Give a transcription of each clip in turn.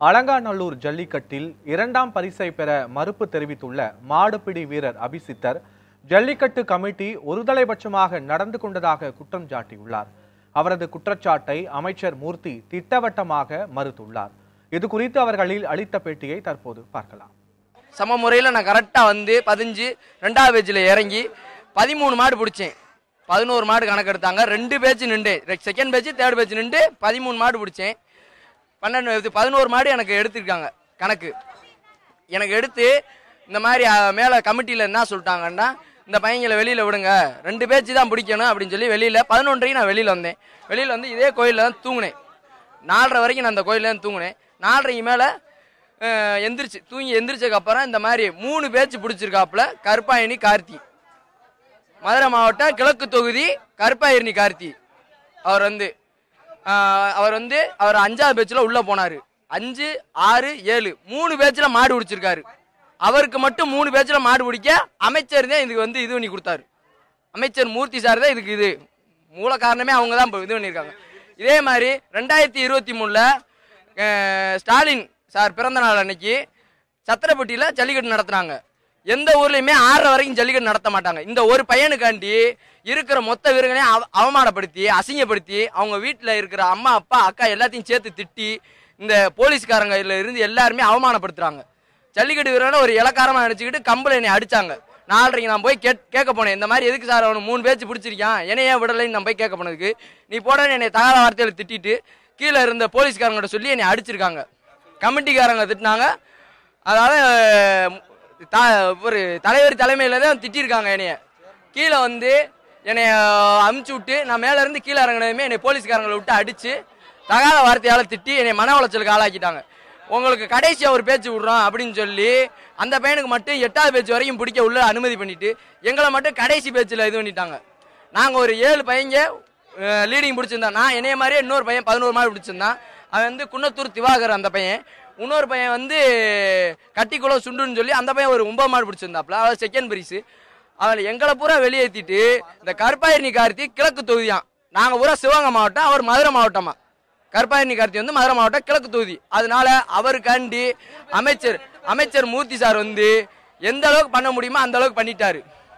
அலங்காநல்லூர் ஜல்லிக்கட்டில் இரண்டாம் பரிசை பெற மறுப்பு தெரிவித்துள்ள மாடுபிடி வீரர் அபிசித்தர் ஜல்லிக்கட்டு கமிட்டி ஒருதலைபட்சமாக நடந்து கொண்டதாக குற்றம் சாட்டியுள்ளார் அவரது குற்றச்சாட்டை அமைச்சர் மூர்த்தி திட்டவட்டமாக மறுத்துள்ளார் இது குறித்து அவர்களில் அளித்த பேட்டியை தற்போது பார்க்கலாம் சம முறையில் நான் கரெக்டாக வந்து பதிஞ்சு ரெண்டாவது பேஜில் இறங்கி பதிமூணு மாடு பிடிச்சேன் பதினோரு மாடு கணக்கு எடுத்தாங்க ரெண்டு பேஜ் நின்று செகண்ட் பேஜ் தேர்ட் பேஜ் நின்று பதிமூணு மாடு பிடிச்சேன் பன்னெண்டு இது பதினோரு மாடு எனக்கு எடுத்துருக்காங்க கணக்கு எனக்கு எடுத்து இந்த மாதிரி மேலே கமிட்டியில் என்ன சொல்லிட்டாங்கன்னா இந்த பையங்களை வெளியில் விடுங்க ரெண்டு பேச்சு தான் பிடிக்கணும் அப்படின்னு சொல்லி வெளியில் பதினொன்றையும் நான் வெளியில் வந்தேன் வெளியில் வந்து இதே கோயிலில் தான் தூங்கினேன் நாலரை வரைக்கும் நான் அந்த கோயிலில் தான் தூங்கினேன் நாலரைக்கு மேலே எந்திரிச்சு தூங்கி எந்திரிச்சதுக்கு அப்புறம் இந்த மாதிரி மூணு பேச்சு பிடிச்சிருக்காப்புல கருப்பாயணி கார்த்தி மதுரை மாவட்டம் கிழக்கு தொகுதி கருப்பாயிரணி கார்த்தி அவர் வந்து ஆஹ், அவர் வந்து அவர் அஞ்சாவது பேச்சில் உள்ளே போனார் அஞ்சு ஆறு ஏழு மூணு பேச்சில் மாடு பிடிச்சிருக்காரு அவருக்கு மட்டும் மூணு பேச்சில் மாடு பிடிக்க அமைச்சர் தான் இதுக்கு வந்து இது பண்ணி கொடுத்தாரு அமைச்சர் மூர்த்தி சார் தான் இதுக்கு இது மூல காரணமே அவங்க தான் இது பண்ணியிருக்காங்க இதே மாதிரி ரெண்டாயிரத்தி இருபத்தி மூணில் ஸ்டாலின் சார் பிறந்த நாள் அன்னைக்கு சத்திரப்பட்டியில் ஜல்லிக்கட்டு நடத்துனாங்க எந்த ஊர்லேயுமே ஆறரை வரைக்கும் ஜல்லிக்கட்டு நடத்த மாட்டாங்க இந்த ஒரு பையனுக்காண்டி இருக்கிற மொத்த வீரர்களையும் அவ அவமானப்படுத்தி அசிங்கப்படுத்தி அவங்க வீட்டில் இருக்கிற அம்மா அப்பா அக்கா எல்லாத்தையும் சேர்த்து திட்டி இந்த போலீஸ்காரங்க இதுல இருந்து எல்லாருமே அவமானப்படுத்துறாங்க ஜல்லிக்கட்டு வீரனை ஒரு இலக்காரமாக நினச்சிக்கிட்டு கம்பளை என்னை அடிச்சாங்க நாலரைக்கு நான் போய் கேட் கேட்க போனேன் இந்த மாதிரி எதுக்கு சார் அவனு மூணு பேச்சு பிடிச்சிருக்கான் என்னையே விடலைன்னு நான் போய் கேட்க போனதுக்கு நீ போட என்னை தகாத வார்த்தையில் திட்டிட்டு கீழே இருந்த போலீஸ்காரங்கிட்ட சொல்லி என்னை அடிச்சிருக்காங்க கமிட்டிக்காரங்க திட்டினாங்க அதாவது த ஒரு தலைவர் தலைமையில் தான் திட்டிருக்காங்க என்னைய கீழே வந்து என்னை அமுச்சு விட்டு நான் மேலே இருந்து கீழே இறங்கினதுமே என்னை போலீஸ்காரங்களை விட்டு அடித்து தகாத வார்த்தையால் திட்டி என்னை மன உளைச்சலுக்கு ஆளாக்கிட்டாங்க உங்களுக்கு கடைசியாக ஒரு பேச்சு விட்றோம் அப்படின்னு சொல்லி அந்த பையனுக்கு மட்டும் எட்டாவது பேச்சு வரைக்கும் பிடிக்க உள்ள அனுமதி பண்ணிட்டு எங்களை மட்டும் கடைசி பேச்சில் இது பண்ணிட்டாங்க நாங்கள் ஒரு ஏழு பையங்க லீடிங் பிடிச்சிருந்தான் நான் என்னைய மாதிரியே இன்னொரு பையன் பதினோரு மாடு பிடிச்சிருந்தான் அவன் வந்து குன்னத்தூர் திவாகர் அந்த பையன் இன்னொரு பையன் வந்து கட்டிக்குளம் சுண்டுன்னு சொல்லி அந்த பையன் ஒரு ஒன்பது மாடு பிடிச்சிருந்தாப்புல அவன் செகண்ட் பிரைஸு அவன் எங்களை பூரா வெளியேற்றிட்டு இந்த கருப்பாயிரணி கார்த்தி கிழக்கு தொகுதியான் நாங்கள் பூரா சிவகங்கை மாவட்டம் அவர் மதுரை மாவட்டமா கருப்பாயிரணி கார்த்தி வந்து மதுரை மாவட்டம் கிழக்கு தொகுதி அதனால அவருக்காண்டி அமைச்சர் அமைச்சர் மூர்த்தி சார் வந்து எந்த அளவுக்கு பண்ண முடியுமோ அந்த அளவுக்கு பண்ணிட்டாரு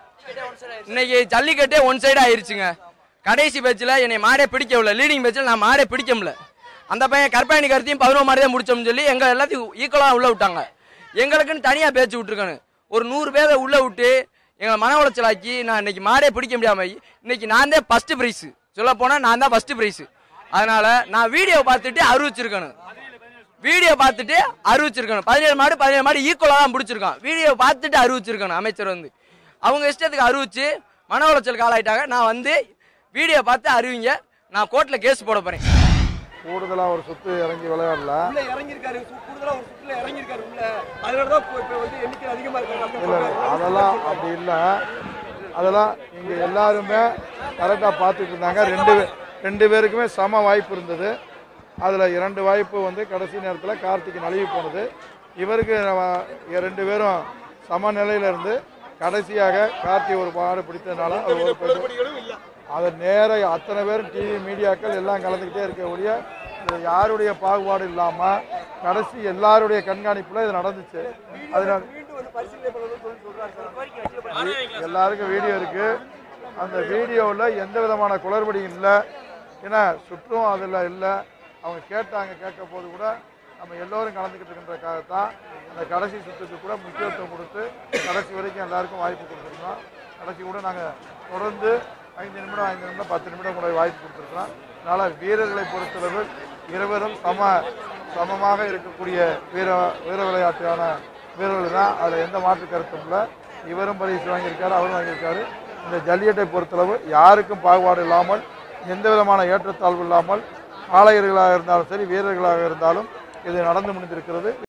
இன்னைக்கு ஜல்லிக்கட்டே ஒன் சைடு ஆயிருச்சுங்க கடைசி பேச்சில் என்னை மாடே பிடிக்கவில்லை லீடிங் பேச்சில் நான் மாடே பிடிக்க முடியல அந்த பையன் கற்பாயணி கருத்தையும் பதினோரு மாடு தான் முடிச்சோம்னு சொல்லி எங்க எல்லாத்தையும் ஈக்குவலாக உள்ள விட்டாங்க எங்களுக்குன்னு தனியாக பேச்சு விட்டுருக்கானு ஒரு நூறு பேரை உள்ள விட்டு எங்களை மன உளைச்சலாக்கி நான் இன்னைக்கு மாடே பிடிக்க முடியாம இன்னைக்கு நான் தான் ஃபர்ஸ்ட் ப்ரைஸ் சொல்ல போனால் நான் தான் ஃபர்ஸ்ட் ப்ரைஸ் அதனால நான் வீடியோ பார்த்துட்டு அறிவிச்சிருக்கணும் வீடியோ பார்த்துட்டு அறிவிச்சிருக்கணும் பதினேழு மாடு பதினேழு மாடு ஈக்குவலாக தான் பிடிச்சிருக்கான் வீடியோ பார்த்துட்டு அறிவிச்சிருக்கணும் அமைச்சர் வந்து அவங்க இஷ்டத்துக்கு அறிவிச்சு மன உளைச்சலுக்கு ஆளாயிட்டாங்க நான் வந்து வீடியோ பார்த்து அறிவிங்க நான் கோர்ட்டில் கேஸ் போட போகிறேன் கூடுதலாக ஒரு சுத்து இறங்கி விளையாடல உள்ள இறங்கியிருக்காரு சு- கூடுதலா ஒரு சுற்றுல இறங்கியிருக்காரு உள்ள அதனாலதான் இப்ப இப்ப வந்து எண்ணிக்கை அதிகமா இருக்காங்க இல்லை அதெல்லாம் அப்படி இல்லை அதெல்லாம் இங்கே எல்லாருமே கரெக்டாக பார்த்துட்டு இருந்தாங்க ரெண்டு பே- ரெண்டு பேருக்குமே சம வாய்ப்பு இருந்தது அதில் இரண்டு வாய்ப்பு வந்து கடைசி நேரத்தில் கார்த்திக் நழுவி போனது இவருக்கு நம்ம ரெண்டு பேரும் சமநிலையில் இருந்து கடைசியாக கார்த்தி ஒரு பாடு பிடித்ததுனால அது ஒரு பெரிய- அது நேர அத்தனை பேரும் டிவி மீடியாக்கள் எல்லாம் கலந்துக்கிட்டே இருக்க ஒழிய இது யாருடைய பாகுபாடு இல்லாமல் கடைசி எல்லாருடைய கண்காணிப்பில் இது நடந்துச்சு அதனால மீண்டும் வந்து பரிசீலனை பண்ணணும்னு சொல்லி சொல்றாரு சார் எல்லாருக்கும் வீடியோ இருக்கு அந்த வீடியோவில் எந்த விதமான குளறுபடியும் இல்லை ஏன்னா சுற்றும் அதில் இல்லை அவங்க கேட்டாங்க கேட்க போது கூட நம்ம எல்லோரும் கலந்துக்கிட்டு இருக்கின்றக்காகத்தான் அந்த கடைசி சுற்றுக்கு கூட முக்கியத்துவம் கொடுத்து கடைசி வரைக்கும் எல்லாருக்கும் வாய்ப்பு கொடுத்துருந்தோம் கடைசி கூட நாங்கள் தொடர்ந்து ஐந்து நிமிடம் ஐந்து நிமிடம் பத்து நிமிடம் கூட வாய்ப்பு கொடுத்துருக்குறோம் அதனால் வீரர்களை பொறுத்தளவு இருவரும் சம சமமாக இருக்கக்கூடிய வீர வீர விளையாட்டான வீரர்கள் தான் அதில் எந்த மாற்று கருத்தும் இல்லை இவரும் பரிசு வாங்கியிருக்காரு அவரும் வாங்கியிருக்காரு இந்த ஜல்லிக்கட்டை பொறுத்தளவு யாருக்கும் பாகுபாடு இல்லாமல் எந்த விதமான ஏற்றத்தாழ்வு இல்லாமல் ஆலையர்களாக இருந்தாலும் சரி வீரர்களாக இருந்தாலும் இது நடந்து முடிந்திருக்கிறது